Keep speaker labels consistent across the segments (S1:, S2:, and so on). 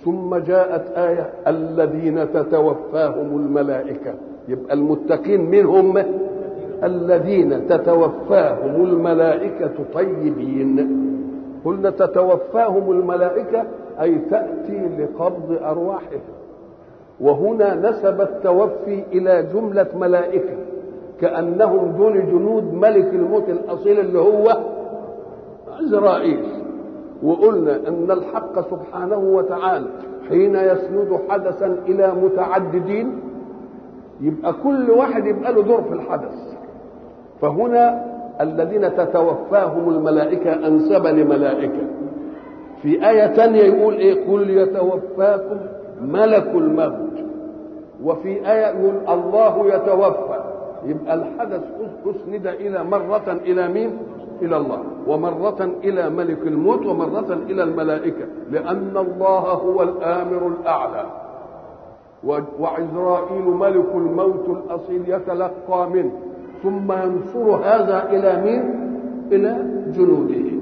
S1: ثم جاءت آية الذين تتوفاهم الملائكة يبقى المتقين منهم الذين تتوفاهم الملائكة طيبين قلنا تتوفاهم الملائكة أي تأتي لقبض أرواحهم وهنا نسب التوفي إلى جملة ملائكة كأنهم دول جنود ملك الموت الأصيل اللي هو عزرائيل وقلنا أن الحق سبحانه وتعالى حين يسند حدثا إلى متعددين يبقى كل واحد يبقى له دور في الحدث فهنا الذين تتوفاهم الملائكة أنسب لملائكة في آية تانية يقول إيه قل يتوفاكم ملك الموت وفي آية يقول الله يتوفى يبقى الحدث أسند إلى مرة إلى مين؟ إلى الله ومرة إلى ملك الموت ومرة إلى الملائكة لأن الله هو الآمر الأعلى وعزرائيل ملك الموت الأصيل يتلقى منه ثم ينصر هذا إلى مين؟ إلى جنوده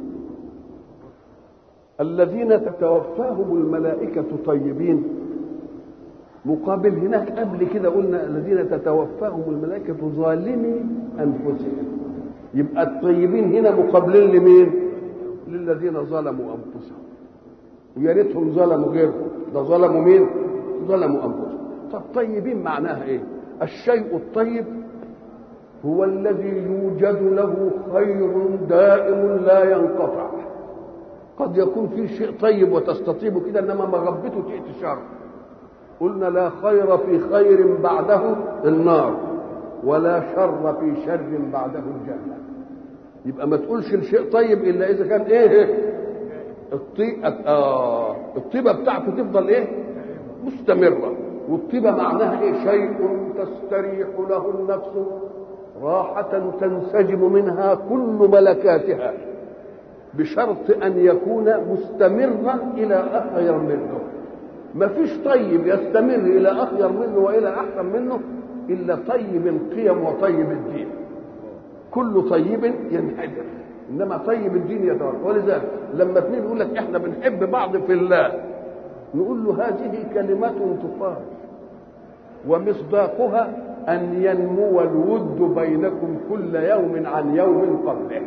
S1: الذين تتوفاهم الملائكة طيبين مقابل هناك قبل كده قلنا الذين تتوفاهم الملائكة ظالمي أنفسهم يبقى الطيبين هنا مقابلين لمين؟ للذين ظلموا أنفسهم ويا ريتهم ظلموا غيرهم ده ظلموا مين؟ ظلموا أنفسهم طب طيبين معناها إيه؟ الشيء الطيب هو الذي يوجد له خير دائم لا ينقطع قد يكون في شيء طيب وتستطيبه كده انما مغبته تأتي شر قلنا لا خير في خير بعده النار ولا شر في شر بعده الجنة يبقى ما تقولش الشيء طيب الا اذا كان ايه الطيب آه الطيبه بتاعته تفضل ايه مستمره والطيبه معناها ايه شيء تستريح له النفس راحة تنسجم منها كل ملكاتها بشرط أن يكون مستمرا إلى أخير منه ما فيش طيب يستمر إلى أخير منه وإلى أحسن منه إلا طيب القيم وطيب الدين كل طيب ينحدر إنما طيب الدين يتوقف ولذلك لما اثنين يقول لك إحنا بنحب بعض في الله نقول له هذه كلمات تقال ومصداقها أن ينمو الود بينكم كل يوم عن يوم قبله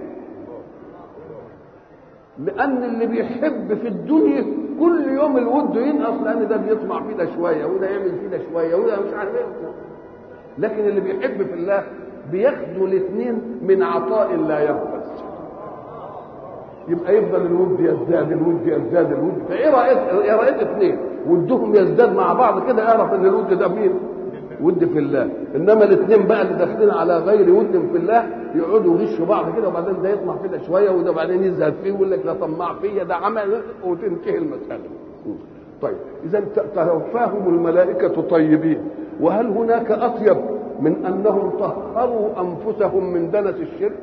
S1: لأن اللي بيحب في الدنيا كل يوم الود ينقص لأن ده بيطمع فيه ده شوية وده يعمل فيه ده شوية وده مش عارف ايه لكن اللي بيحب في الله بياخدوا الاثنين من عطاء لا ينفذ يبقى يفضل الود يزداد الود يزداد الود فايه رايت ايه رايت اثنين ودهم يزداد مع بعض كده اعرف ان الود ده مين ود في الله انما الاثنين بقى اللي داخلين على غير ود في الله يقعدوا يغشوا بعض كده وبعدين ده يطمع فيه شويه وده بعدين يزهد فيه ويقول لك لا طماع فيا ده عمل وتنتهي المساله طيب اذا توفاهم الملائكه طيبين وهل هناك اطيب من انهم طهروا انفسهم من دنس الشرك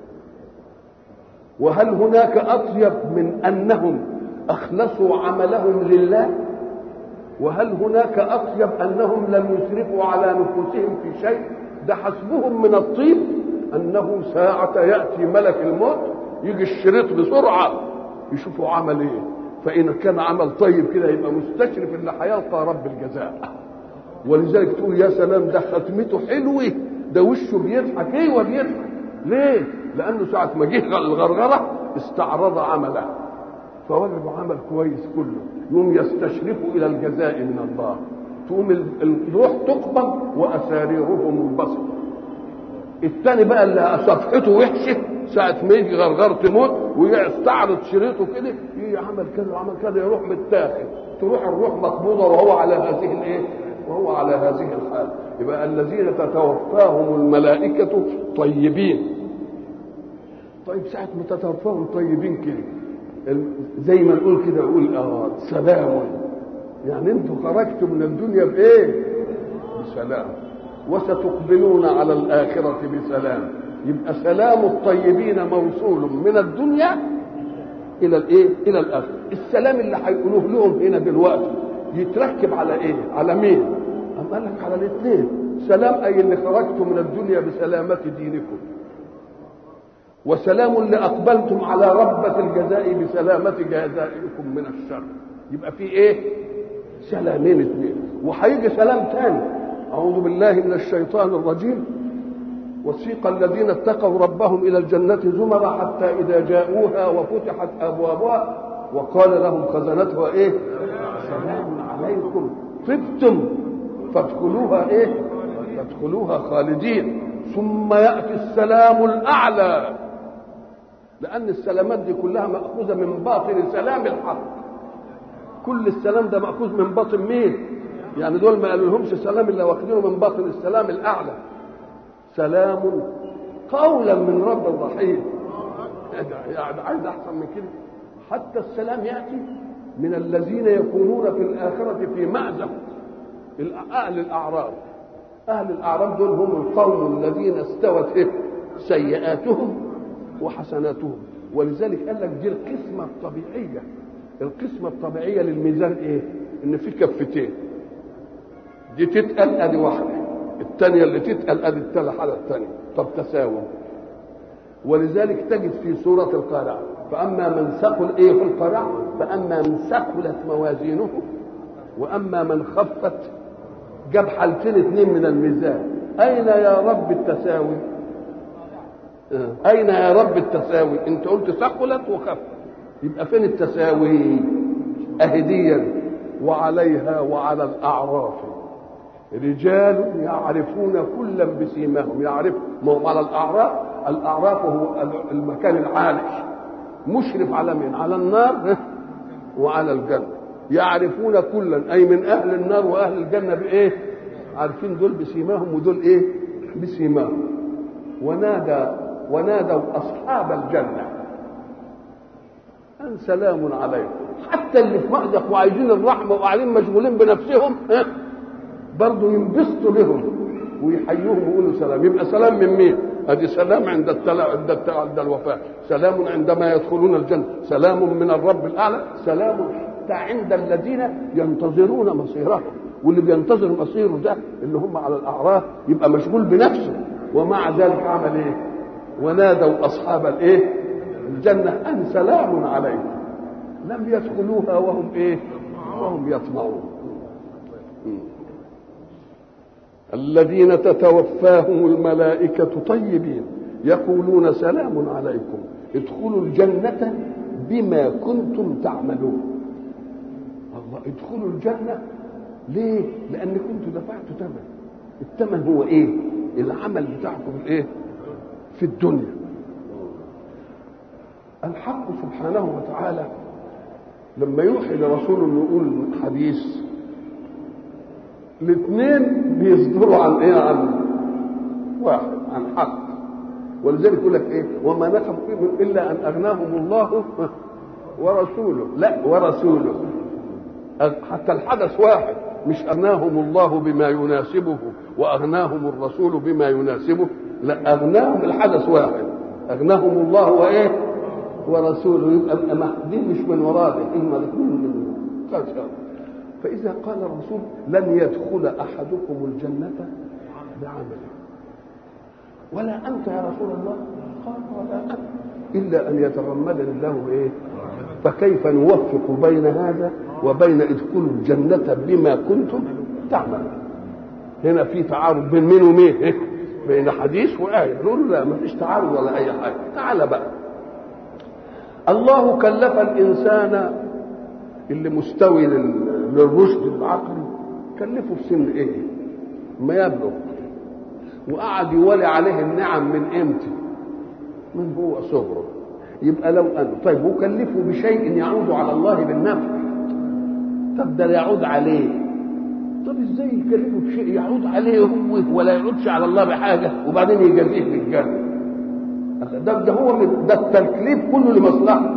S1: وهل هناك اطيب من انهم اخلصوا عملهم لله وهل هناك اطيب انهم لم يسرفوا على نفوسهم في شيء ده حسبهم من الطيب انه ساعة يأتي ملك الموت يجي الشريط بسرعة يشوفوا عمل ايه فإن كان عمل طيب كده يبقى مستشرف اللي هيلقى رب الجزاء ولذلك تقول يا سلام ده ختمته حلوة ده وشه بيضحك ايوه بيضحك ليه؟ لأنه ساعة ما جه الغرغرة استعرض عمله فوجدوا عمل كويس كله يوم يستشرفوا الى الجزاء من الله تقوم الروح تقبض واساريرهم منبسطه الثاني بقى اللي صفحته وحشه ساعة ما يجي غرغر تموت ويستعرض شريطه كده يجي عمل كذا وعمل كذا يروح متاخد تروح الروح مقبوضه وهو على هذه الايه؟ وهو على هذه الحال يبقى الذين تتوفاهم الملائكة طيبين طيب ساعة ما تتوفاهم طيبين كده زي ما نقول كده نقول اه سلام يعني انتوا خرجتوا من الدنيا بايه بسلام وستقبلون على الآخرة بسلام يبقى سلام الطيبين موصول من الدنيا إلى الإيه؟ إلى الآخرة السلام اللي هيقولوه لهم هنا دلوقتي يتركب على إيه؟ على مين؟ أم قال لك على الاثنين سلام أي اللي خرجتم من الدنيا بسلامة دينكم وسلام اللي أقبلتم على ربة الجزاء بسلامة جزائكم من الشر يبقى في ايه سلامين اثنين وهيجي سلام تاني اعوذ بالله من الشيطان الرجيم وسيق الذين اتقوا ربهم الى الجنه زمرا حتى اذا جاءوها وفتحت ابوابها وقال لهم خزنتها ايه سلام عليكم طبتم فادخلوها ايه فادخلوها خالدين ثم ياتي السلام الاعلى لان السلامات دي كلها ماخوذه من باطن سلام الحق كل السلام ده ماخوذ من باطن مين يعني دول ما قالوا لهمش سلام الا واخدينه من باطن السلام الاعلى سلام قولا من رب رحيم يعني عايز احسن من كده حتى السلام ياتي من الذين يكونون في الاخره في مأزق اهل الاعراب اهل الاعراب دول هم القوم الذين استوت إيه؟ سيئاتهم وحسناتهم ولذلك قال لك دي القسمه الطبيعيه القسمه الطبيعيه للميزان ايه ان في كفتين دي تتقل ادي واحده الثانيه اللي تتقل ادي الثالثه على الثانيه طب تساوم ولذلك تجد في سوره القارعه فاما من ثقل ايه في القارعه فاما من ثقلت موازينه واما من خفت جاب حالتين اثنين من الميزان اين يا رب التساوي اين يا رب التساوي انت قلت ثقلت وخفت يبقى فين التساوي اهديا وعليها وعلى الاعراف رجال يعرفون كلا بسيماهم يعرف ما هو على الاعراف الاعراف هو المكان العالي مشرف على مين على النار وعلى الجنه يعرفون كلا اي من اهل النار واهل الجنه بايه عارفين دول بسيماهم ودول ايه بسيماهم ونادى ونادوا اصحاب الجنه ان سلام عليكم حتى اللي في مأزق وعايزين الرحمه وقاعدين مشغولين بنفسهم ها برضه ينبسطوا بهم ويحيوهم ويقولوا سلام يبقى سلام من مين؟ ادي سلام عند التلا عند التلا عند الوفاه سلام عندما يدخلون الجنه سلام من الرب الاعلى سلام حتى عند الذين ينتظرون مصيرهم واللي بينتظر مصيره ده اللي هم على الاعراف يبقى مشغول بنفسه ومع ذلك عمل ايه؟ ونادوا اصحاب الايه؟ الجنه ان سلام عليكم لم يدخلوها وهم ايه؟ وهم يطمعون الذين تتوفاهم الملائكة طيبين يقولون سلام عليكم ادخلوا الجنة بما كنتم تعملون الله ادخلوا الجنة ليه؟ لأن كنتم دفعتوا ثمن الثمن هو ايه؟ العمل بتاعكم الايه؟ في الدنيا الحق سبحانه وتعالى لما يوحي لرسوله انه يقول حديث الاثنين بيصدروا عن ايه عن واحد عن حق ولذلك يقول لك ايه وما نقم فيهم الا ان اغناهم الله ورسوله لا ورسوله حتى الحدث واحد مش اغناهم الله بما يناسبه واغناهم الرسول بما يناسبه لا اغناهم الحدث واحد اغناهم الله وايه ورسوله يبقى دي مش من وراده اما الاثنين من فإذا قال الرسول لن يدخل أحدكم الجنة بعمله ولا أنت يا رسول الله قال ولا أنت إلا أن يتغمدني الله بإيه فكيف نوفق بين هذا وبين ادخلوا الجنة بما كنتم تعملون هنا في تعارض بين مين ومين إيه؟ بين حديث وآية نقول لا ما فيش تعارض ولا أي حاجة تعال بقى الله كلف الإنسان اللي مستوي للرشد العقلي كلفه في سن ايه؟ ما يبلغ وقعد يولي عليه النعم من امتى؟ من هو صغره يبقى لو أن طيب وكلفه بشيء يعود على الله بالنفع طب ده يعود عليه طب ازاي يكلفه بشيء يعود عليه هو ولا يعودش على الله بحاجه وبعدين يجازيه بالجنه ده ده هو ده التكليف كله لمصلحته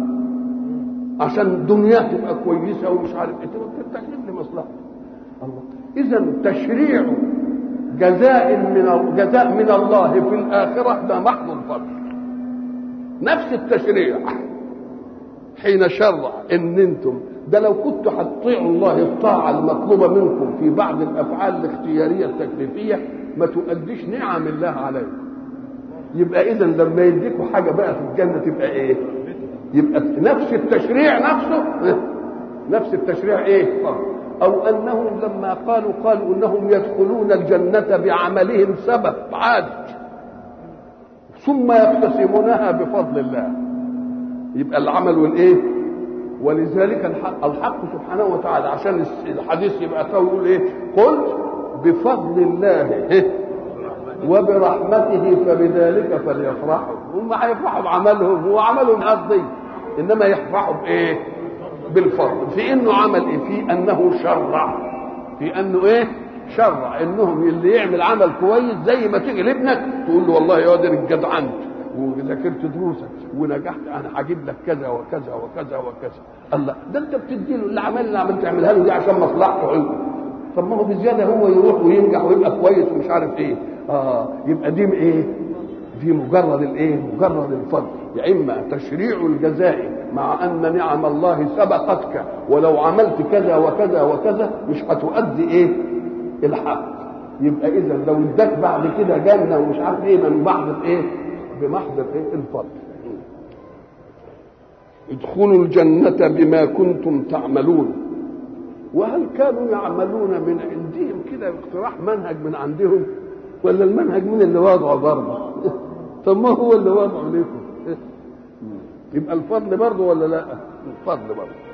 S1: عشان دنياه تبقى كويسه ومش عارف ايه التكليف لمصلحته الله اذا تشريع جزاء من جزاء من الله في الاخره ده محض الفضل نفس التشريع حين شرع ان انتم ده لو كنتوا هتطيعوا الله الطاعه المطلوبه منكم في بعض الافعال الاختياريه التكليفيه ما تؤديش نعم الله عليكم يبقى اذا لما يديكوا حاجه بقى في الجنه تبقى ايه يبقى نفس التشريع نفسه نفس التشريع ايه او انهم لما قالوا قالوا انهم يدخلون الجنه بعملهم سبب عادي ثم يقتسمونها بفضل الله يبقى العمل والايه ولذلك الحق, الحق سبحانه وتعالى عشان الحديث يبقى يقول ايه قل بفضل الله وبرحمته فبذلك فليفرحوا هم هيفرحوا بعملهم هو عملهم قصدي انما يفرحوا بايه بالفضل في انه عمل ايه في انه شرع في انه ايه شرع انهم اللي يعمل عمل كويس زي ما تيجي لابنك تقول له والله يا واد جدعنت وذاكرت دروسك ونجحت انا هجيب لك كذا وكذا وكذا وكذا الله ده انت بتدي له الاعمال اللي عمال تعملها له دي عشان مصلحته هو طب ما هو بزياده هو يروح وينجح ويبقى كويس ومش عارف ايه اه يبقى دي ايه دي مجرد الايه مجرد الفضل يا اما تشريع الجزاء مع ان نعم الله سبقتك ولو عملت كذا وكذا وكذا مش هتؤدي ايه الحق يبقى اذا لو اداك بعد كده جنه ومش عارف ايه من محض ايه بمحض ايه الفضل ادخلوا الجنة بما كنتم تعملون وهل كانوا يعملون من عندهم كده اقتراح منهج من عندهم ولا المنهج من اللي وضعه برضه طب ما هو اللي وضعه لكم يبقى الفضل برضه ولا لا الفضل برضه